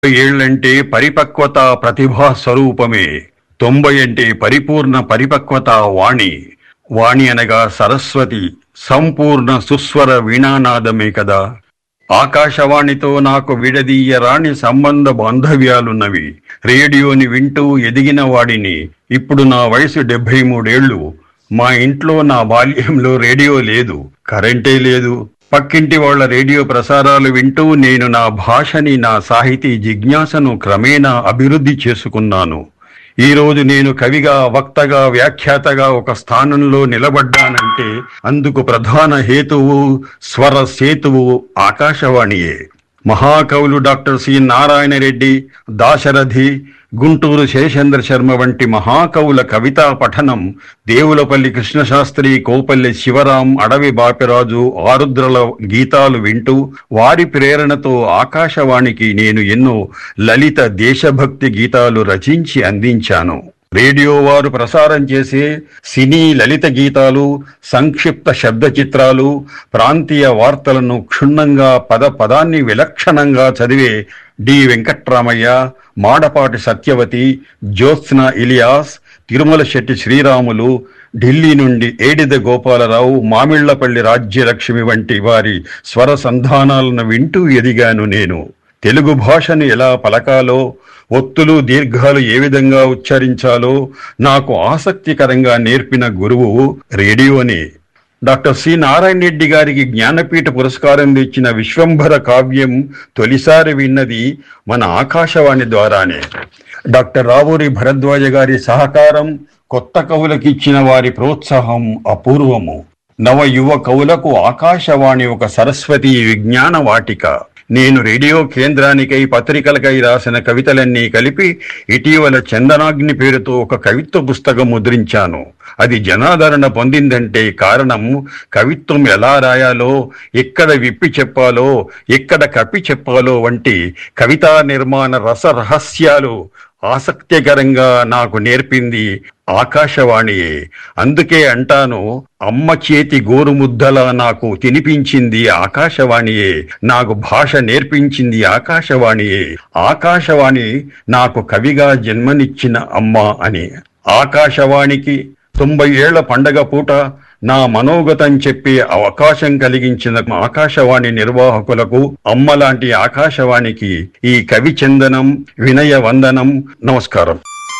ఏళ్లంటే పరిపక్వత ప్రతిభా స్వరూపమే తొంభై అంటే పరిపూర్ణ పరిపక్వత వాణి వాణి అనగా సరస్వతి సంపూర్ణ సుస్వర వీణానాదమే కదా ఆకాశవాణితో నాకు విడదీయరాని సంబంధ బాంధవ్యాలున్నవి రేడియోని వింటూ ఎదిగిన వాడిని ఇప్పుడు నా వయసు డెబ్బై మూడేళ్లు మా ఇంట్లో నా బాల్యంలో రేడియో లేదు కరెంటే లేదు పక్కింటి వాళ్ళ రేడియో ప్రసారాలు వింటూ నేను నా భాషని నా సాహితీ జిజ్ఞాసను క్రమేణా అభివృద్ధి చేసుకున్నాను ఈ రోజు నేను కవిగా వక్తగా వ్యాఖ్యాతగా ఒక స్థానంలో నిలబడ్డానంటే అందుకు ప్రధాన హేతువు స్వర సేతువు ఆకాశవాణియే మహాకవులు డాక్టర్ సి నారాయణ రెడ్డి దాశరథి గుంటూరు శేషేంద్ర శర్మ వంటి మహాకవుల కవితా పఠనం దేవులపల్లి కృష్ణశాస్త్రి కోపల్లి శివరాం అడవి బాపిరాజు ఆరుద్రల గీతాలు వింటూ వారి ప్రేరణతో ఆకాశవాణికి నేను ఎన్నో లలిత దేశభక్తి గీతాలు రచించి అందించాను రేడియో వారు ప్రసారం చేసే సినీ లలిత గీతాలు సంక్షిప్త శబ్ద చిత్రాలు ప్రాంతీయ వార్తలను క్షుణ్ణంగా పద పదాన్ని విలక్షణంగా చదివే డి వెంకట్రామయ్య మాడపాటి సత్యవతి జ్యోత్స్న ఇలియాస్ తిరుమల శెట్టి శ్రీరాములు ఢిల్లీ నుండి ఏడిద గోపాలరావు మామిళ్లపల్లి రాజ్యలక్ష్మి వంటి వారి స్వర సంధానాలను వింటూ ఎదిగాను నేను తెలుగు భాషను ఎలా పలకాలో ఒత్తులు దీర్ఘాలు ఏ విధంగా ఉచ్చరించాలో నాకు ఆసక్తికరంగా నేర్పిన గురువు రేడియోనే డాక్టర్ సి నారాయణ రెడ్డి గారికి జ్ఞానపీఠ పురస్కారం తెచ్చిన విశ్వంభర కావ్యం తొలిసారి విన్నది మన ఆకాశవాణి ద్వారానే డాక్టర్ రావూరి భరద్వాజ గారి సహకారం కొత్త కవులకిచ్చిన వారి ప్రోత్సాహం అపూర్వము నవ యువ కవులకు ఆకాశవాణి ఒక సరస్వతి విజ్ఞాన వాటిక నేను రేడియో కేంద్రానికై పత్రికలకై రాసిన కవితలన్నీ కలిపి ఇటీవల చందనాగ్ని పేరుతో ఒక కవిత్వ పుస్తకం ముద్రించాను అది జనాదరణ పొందిందంటే కారణం కవిత్వం ఎలా రాయాలో ఎక్కడ విప్పి చెప్పాలో ఎక్కడ కప్పి చెప్పాలో వంటి కవితా నిర్మాణ రస రహస్యాలు ఆసక్తికరంగా నాకు నేర్పింది ఆకాశవాణియే అందుకే అంటాను అమ్మ చేతి గోరుముద్దలా నాకు తినిపించింది ఆకాశవాణియే నాకు భాష నేర్పించింది ఆకాశవాణియే ఆకాశవాణి నాకు కవిగా జన్మనిచ్చిన అమ్మ అని ఆకాశవాణికి తొంభై ఏళ్ల పండగ పూట నా మనోగతం చెప్పే అవకాశం కలిగించిన ఆకాశవాణి నిర్వాహకులకు అమ్మ లాంటి ఆకాశవాణికి ఈ కవి చందనం వినయ వందనం నమస్కారం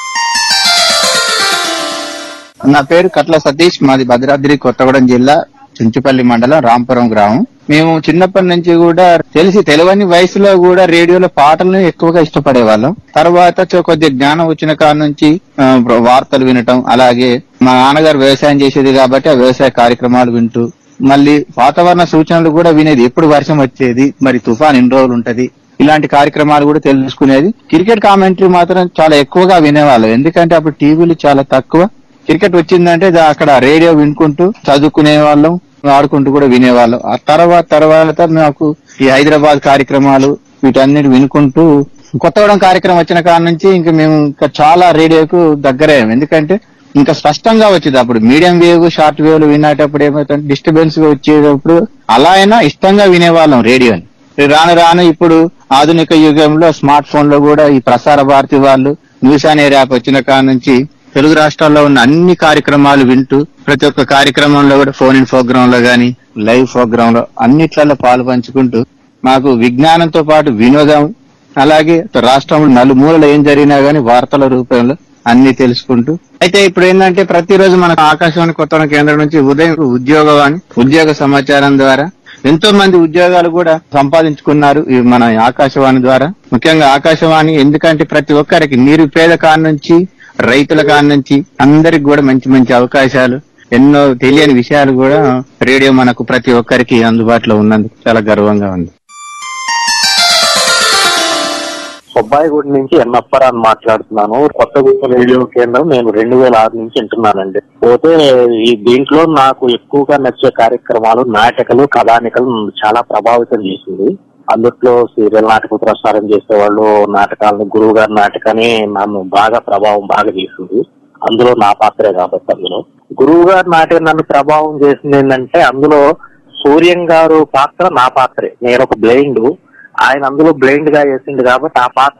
నా పేరు కట్ల సతీష్ మాది భద్రాద్రి కొత్తగూడెం జిల్లా చుంచుపల్లి మండలం రాంపురం గ్రామం మేము చిన్నప్పటి నుంచి కూడా తెలిసి తెలియని వయసులో కూడా రేడియోలో పాటలను ఎక్కువగా ఇష్టపడే వాళ్ళం తర్వాత చో- కొద్దిగా జ్ఞానం వచ్చిన కాడ నుంచి ఆ, వార్తలు వినటం అలాగే మా నాన్నగారు వ్యవసాయం చేసేది కాబట్టి ఆ వ్యవసాయ కార్యక్రమాలు వింటూ మళ్ళీ వాతావరణ సూచనలు కూడా వినేది ఎప్పుడు వర్షం వచ్చేది మరి తుఫాన్ ఎన్ని రోజులు ఉంటది ఇలాంటి కార్యక్రమాలు కూడా తెలుసుకునేది క్రికెట్ కామెంటరీ మాత్రం చాలా ఎక్కువగా వినేవాళ్ళం ఎందుకంటే అప్పుడు టీవీలు చాలా తక్కువ క్రికెట్ వచ్చిందంటే దా- అక్కడ రేడియో వినుకుంటూ చదువుకునే వాళ్ళం ఆడుకుంటూ కూడా వినేవాళ్ళం ఆ తర్వాత తర్వాత నాకు ఈ హైదరాబాద్ కార్యక్రమాలు వీటన్నిటి వినుకుంటూ కొత్తగూడెం కార్యక్రమం వచ్చిన కాడ నుంచి ఇంకా మేము ఇంకా చాలా రేడియోకు దగ్గరయ్యాం ఎందుకంటే ఇంకా స్పష్టంగా వచ్చేది అప్పుడు మీడియం వేవ్ షార్ట్ వేవ్ వినేటప్పుడు ఏమవుతుంది డిస్టర్బెన్స్ గా వచ్చేటప్పుడు అలా అయినా ఇష్టంగా వినేవాళ్ళం రేడియోని రాను రాను ఇప్పుడు ఆధునిక యుగంలో స్మార్ట్ ఫోన్ లో కూడా ఈ ప్రసార భారతి వాళ్ళు న్యూస్ అనే యాప్ వచ్చిన కాడ నుంచి తెలుగు రాష్ట్రాల్లో ఉన్న అన్ని కార్యక్రమాలు వింటూ ప్రతి ఒక్క కార్యక్రమంలో కూడా ఫోన్ ఇన్ ప్రోగ్రామ్ లో గానీ లైవ్ ప్రోగ్రామ్ లో అన్నిట్లలో పాలు పంచుకుంటూ మాకు విజ్ఞానంతో పాటు వినోదం అలాగే రాష్ట్రంలో నలుమూలలో ఏం జరిగినా గానీ వార్తల రూపంలో అన్ని తెలుసుకుంటూ అయితే ఇప్పుడు ఏంటంటే ప్రతిరోజు మనకు ఆకాశవాణి కొత్త కేంద్రం నుంచి ఉదయం ఉద్యోగవాణి ఉద్యోగ సమాచారం ద్వారా ఎంతో మంది ఉద్యోగాలు కూడా సంపాదించుకున్నారు ఈ మన ఆకాశవాణి ద్వారా ముఖ్యంగా ఆకాశవాణి ఎందుకంటే ప్రతి ఒక్కరికి నిరుపేద కాడ నుంచి రైతుల కాడ నుంచి అందరికి కూడా మంచి మంచి అవకాశాలు ఎన్నో తెలియని విషయాలు కూడా రేడియో మనకు ప్రతి ఒక్కరికి అందుబాటులో ఉన్నందుకు చాలా గర్వంగా ఉంది సుబ్బాయిగూడ నుంచి ఎన్నప్పరాన్ని మాట్లాడుతున్నాను కొత్త గుప్ప రేడియో కేంద్రం నేను రెండు వేల ఆరు నుంచి వింటున్నానండి పోతే ఈ దీంట్లో నాకు ఎక్కువగా నచ్చే కార్యక్రమాలు నాటకాలు కథానికలు నన్ను చాలా ప్రభావితం చేసింది అందుట్లో సీరియల్ నాటక ప్రసారం చేసేవాళ్ళు నాటకాలను గురువు గారి నాటకాన్ని నన్ను బాగా ప్రభావం బాగా చేసింది అందులో నా పాత్రే కాబట్టి అందులో గురువు గారి నాటకం నన్ను ప్రభావం చేసింది ఏంటంటే అందులో సూర్యం గారు పాత్ర నా పాత్రే నేను ఒక బ్లైండ్ ఆయన అందులో బ్లైండ్ గా వేసిండు కాబట్టి ఆ పాత్ర